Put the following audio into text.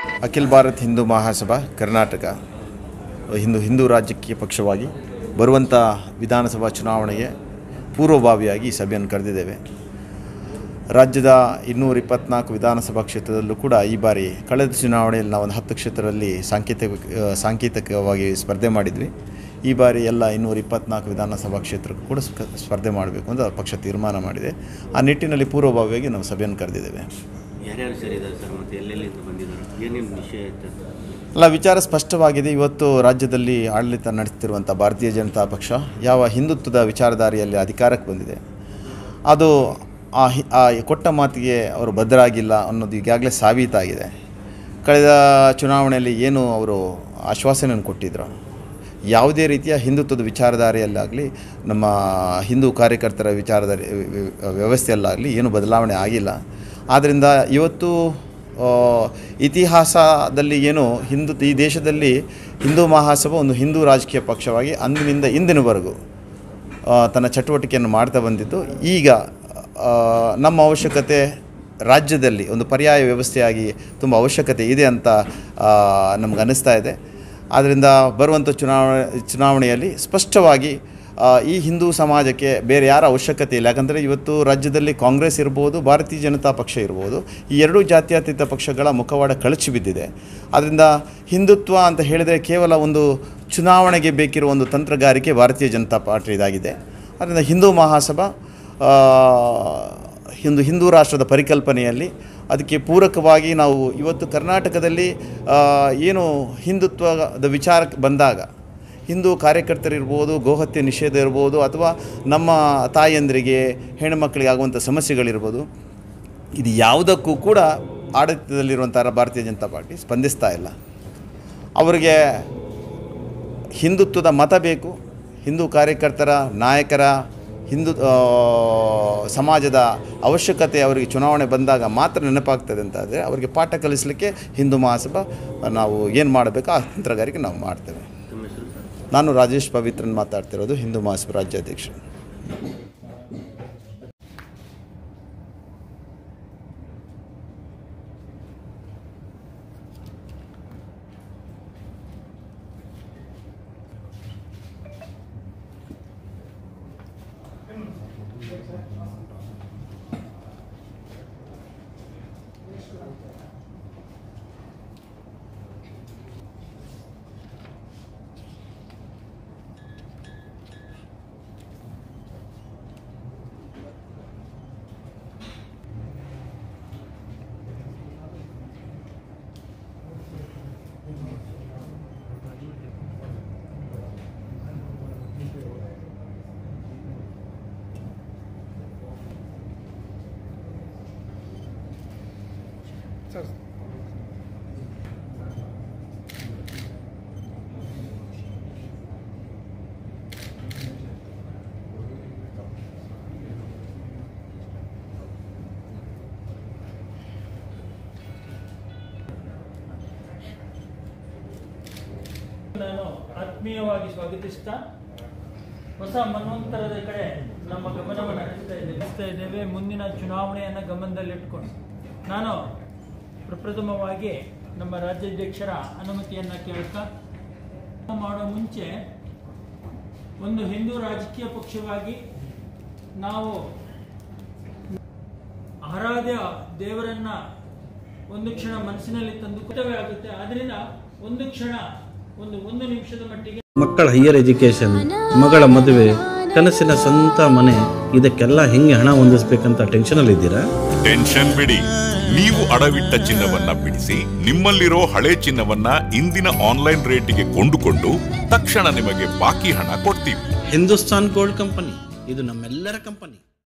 ಅಖಿಲ ಭಾರತ್ ಹಿಂದೂ ಮಹಾಸಭಾ ಕರ್ನಾಟಕ ಹಿಂದೂ ಹಿಂದೂ ರಾಜಕೀಯ ಪಕ್ಷವಾಗಿ ಬರುವಂಥ ವಿಧಾನಸಭಾ ಚುನಾವಣೆಗೆ ಪೂರ್ವಭಾವಿಯಾಗಿ ಈ ಸಭೆಯನ್ನು ಕರೆದಿದ್ದೇವೆ ರಾಜ್ಯದ ಇನ್ನೂರ ಇಪ್ಪತ್ನಾಲ್ಕು ವಿಧಾನಸಭಾ ಕ್ಷೇತ್ರದಲ್ಲೂ ಕೂಡ ಈ ಬಾರಿ ಕಳೆದ ಚುನಾವಣೆಯಲ್ಲಿ ನಾವು ಒಂದು ಹತ್ತು ಕ್ಷೇತ್ರದಲ್ಲಿ ಸಾಂಕೇತಿಕ ಸಾಂಕೇತಿಕವಾಗಿ ಸ್ಪರ್ಧೆ ಮಾಡಿದ್ವಿ ಈ ಬಾರಿ ಎಲ್ಲ ಇನ್ನೂರ ಇಪ್ಪತ್ನಾಲ್ಕು ವಿಧಾನಸಭಾ ಕ್ಷೇತ್ರಕ್ಕೂ ಕೂಡ ಸ್ಪ- ಸ್ಪರ್ಧೆ ಮಾಡಬೇಕು ಅಂತ ಪಕ್ಷ ತೀರ್ಮಾನ ಮಾಡಿದೆ ಆ ನಿಟ್ಟಿನಲ್ಲಿ ಪೂರ್ವಭಾವಿಯಾಗಿ ನಾವು ಸಭೆಯನ್ನು ಕರೆದಿದ್ದೇವೆ ಯಾರ್ಯಾರು ಸೇರಿದ್ದಾರೆ ಸರ್ ಮತ್ತು ಎಲ್ಲೆಲ್ಲಿಂದ ಬಂದಿದ್ದಾರೆ ಏನೇನು ವಿಷಯ ಇತ್ತು ಅಲ್ಲ ವಿಚಾರ ಸ್ಪಷ್ಟವಾಗಿದೆ ಇವತ್ತು ರಾಜ್ಯದಲ್ಲಿ ಆಡಳಿತ ನಡೆಸ್ತಿರುವಂಥ ಭಾರತೀಯ ಜನತಾ ಪಕ್ಷ ಯಾವ ಹಿಂದುತ್ವದ ವಿಚಾರಧಾರೆಯಲ್ಲಿ ಅಧಿಕಾರಕ್ಕೆ ಬಂದಿದೆ ಅದು ಆ ಹಿ- ಆ ಕೊಟ್ಟ ಮಾತಿಗೆ ಅವರು ಬದ್ಧರಾಗಿಲ್ಲ ಅನ್ನೋದು ಈಗಾಗಲೇ ಸಾಬೀತಾಗಿದೆ ಕಳೆದ ಚುನಾವಣೆಯಲ್ಲಿ ಏನು ಅವರು ಆಶ್ವಾಸನೆಯನ್ನು ಕೊಟ್ಟಿದ್ರು ಯಾವುದೇ ರೀತಿಯ ಹಿಂದುತ್ವದ ವಿಚಾರಧಾರೆಯಲ್ಲಾಗಲಿ ನಮ್ಮ ಹಿಂದೂ ಕಾರ್ಯಕರ್ತರ ವಿಚಾರಧಾರೆ ವ್ಯವಸ್ಥೆಯಲ್ಲಾಗಲಿ ಏನು ಬದಲಾವಣೆ ಆಗಿಲ್ಲ ಆದ್ದರಿಂದ ಇವತ್ತು ಆ, ಇತಿಹಾಸದಲ್ಲಿ ಏನು ಹಿಂದೂ ಈ ದೇಶದಲ್ಲಿ ಹಿಂದೂ ಮಹಾಸಭಾ ಒಂದು ಹಿಂದೂ ರಾಜಕೀಯ ಪಕ್ಷವಾಗಿ ಅಂದಿನಿಂದ ಇಂದಿನವರೆಗೂ ಆ, ತನ್ನ ಚಟುವಟಿಕೆಯನ್ನು ಮಾಡ್ತಾ ಬಂದಿದ್ದು ಈಗ ಆ, ನಮ್ಮ ಅವಶ್ಯಕತೆ ರಾಜ್ಯದಲ್ಲಿ ಒಂದು ಪರ್ಯಾಯ ವ್ಯವಸ್ಥೆಯಾಗಿ ತುಂಬ ಅವಶ್ಯಕತೆ ಇದೆ ಅಂತ ನಮ್ಗೆ ಅನ್ನಿಸ್ತಾ ಇದೆ ಆದ್ದರಿಂದ ಬರುವಂಥ ಚುನಾವಣೆ ಚುನಾವಣೆಯಲ್ಲಿ ಸ್ಪಷ್ಟವಾಗಿ ಆ, ಈ ಹಿಂದೂ ಸಮಾಜಕ್ಕೆ ಬೇರೆ ಯಾರ ಅವಶ್ಯಕತೆ ಇಲ್ಲ ಯಾಕಂದರೆ ಇವತ್ತು ರಾಜ್ಯದಲ್ಲಿ ಕಾಂಗ್ರೆಸ್ ಇರ್ಬೋದು ಭಾರತೀಯ ಜನತಾ ಪಕ್ಷ ಇರ್ಬೋದು ಈ ಎರಡೂ ಜಾತ್ಯತೀತ ಪಕ್ಷಗಳ ಮುಖವಾಡ ಕಳಚಿ ಬಿದ್ದಿದೆ ಆದ್ದರಿಂದ ಹಿಂದುತ್ವ ಅಂತ ಹೇಳಿದರೆ ಕೇವಲ ಒಂದು ಚುನಾವಣೆಗೆ ಬೇಕಿರುವ ಒಂದು ತಂತ್ರಗಾರಿಕೆ ಭಾರತೀಯ ಜನತಾ ಪಾರ್ಟಿದಾಗಿದೆ ಅದರಿಂದ ಹಿಂದೂ ಮಹಾಸಭಾ ಆ, ಹಿಂದೂ ಹಿಂದೂ ರಾಷ್ಟ್ರದ ಪರಿಕಲ್ಪನೆಯಲ್ಲಿ ಅದಕ್ಕೆ ಪೂರಕವಾಗಿ ನಾವು ಇವತ್ತು ಕರ್ನಾಟಕದಲ್ಲಿ ಆ, ಏನು ಹಿಂದುತ್ವದ ವಿಚಾರಕ್ಕೆ ಬಂದಾಗ ಹಿಂದೂ ಕಾರ್ಯಕರ್ತರಿರ್ಬೋದು ಗೋಹತ್ಯೆ ನಿಷೇಧ ಇರ್ಬೋದು ಅಥವಾ ನಮ್ಮ ತಾಯಂದರಿಗೆ ಹೆಣ್ಣುಮಕ್ಕಳಿಗೆ ಆಗುವಂಥ ಸಮಸ್ಯೆಗಳಿರ್ಬೋದು ಇದು ಯಾವುದಕ್ಕೂ ಕೂಡ ಆಡಳಿತದಲ್ಲಿರುವಂಥ ಭಾರತೀಯ ಜನತಾ ಪಾರ್ಟಿ ಸ್ಪಂದಿಸ್ತಾ ಇಲ್ಲ ಅವರಿಗೆ ಹಿಂದುತ್ವದ ಮತ ಬೇಕು ಹಿಂದೂ ಕಾರ್ಯಕರ್ತರ ನಾಯಕರ ಹಿಂದೂ ಆ, ಸಮಾಜದ ಅವಶ್ಯಕತೆ ಅವರಿಗೆ ಚುನಾವಣೆ ಬಂದಾಗ ಮಾತ್ರ ನೆನಪಾಗ್ತದೆ ಅಂತಾದರೆ ಅವರಿಗೆ ಪಾಠ ಕಲಿಸಲಿಕ್ಕೆ ಹಿಂದೂ ಮಹಾಸಭಾ ನಾವು ಏನು ಮಾಡಬೇಕು ಆ ತಂತ್ರಗಾರಿಕೆ ನಾವು ಮಾಡ್ತೇವೆ ತಮ್ಮ ಹೆಸರು ಸರ್ ನಾನು ರಾಜೇಶ್ ಪವಿತ್ರನ್ ಮಾತಾಡ್ತಿರೋದು ಹಿಂದೂ ಮಹಾಸಭಾ ರಾಜ್ಯಾಧ್ಯಕ್ಷರು ನಾನು ಆತ್ಮೀಯವಾಗಿ ಸ್ವಾಗತಿಸ್ತಾ ಹೊಸ ಮನ್ವಂತರದ ಕಡೆ ನಮ್ಮ ಗಮನವನ್ನು ಹರಿಸ್ತಾ ಇದ್ದೇವೆ ಹರಿಸ್ತಾ ಇದ್ದೇವೆ ಮುಂದಿನ ಚುನಾವಣೆಯನ್ನು ಗಮನದಲ್ಲಿಟ್ಕೊಂಡು ನಾನು ಪ್ರಪ್ರಥಮವಾಗಿ ನಮ್ಮ ರಾಜ್ಯಾಧ್ಯಕ್ಷರ ಅನುಮತಿಯನ್ನು ಕೇಳ್ತಾ ಮಾಡೋ ಮುಂಚೆ ಒಂದು ಹಿಂದೂ ರಾಜಕೀಯ ಪಕ್ಷವಾಗಿ ನಾವು ಆರಾಧ್ಯ ದೇವರನ್ನ ಒಂದು ಕ್ಷಣ ಮನಸ್ಸಿನಲ್ಲಿ ತಂದು ಕರ್ತವ್ಯ ಆಗುತ್ತೆ ಆದ್ರಿಂದ ಒಂದು ಕ್ಷಣ ಒಂದು ಒಂದು ನಿಮಿಷದ ಮಟ್ಟಿಗೆ ಮಕ್ಕಳ ಹೈಯರ್ ಎಜುಕೇಷನ್ ಮಗಳ ಮದುವೆ ಕನಸಿನ ಸ್ವಂತ ಮನೆ ಇದಕ್ಕೆಲ್ಲ ಹೆಂಗೆ ಹಣ ಹೊಂದಿಸ್ಬೇಕಂತ ಟೆನ್ಷನಲ್ಲಿ ಇದ್ದೀರಾ ಟೆನ್ಷನ್ ಬಿಡಿ ನೀವು ಅಡವಿಟ್ಟ ಚಿನ್ನವನ್ನ ಬಿಡಿಸಿ ನಿಮ್ಮಲ್ಲಿರೋ ಹಳೆ ಚಿನ್ನವನ್ನ ಇಂದಿನ ಆನ್ಲೈನ್ ರೇಟಿಗೆ ಕೊಂಡುಕೊಂಡು ತಕ್ಷಣ ನಿಮಗೆ ಬಾಕಿ ಹಣ ಕೊಡ್ತೀವಿ ಹಿಂದೂಸ್ತಾನ್ ಗೋಲ್ಡ್ ಕಂಪನಿ ಇದು ನಮ್ಮೆಲ್ಲರ ಕಂಪನಿ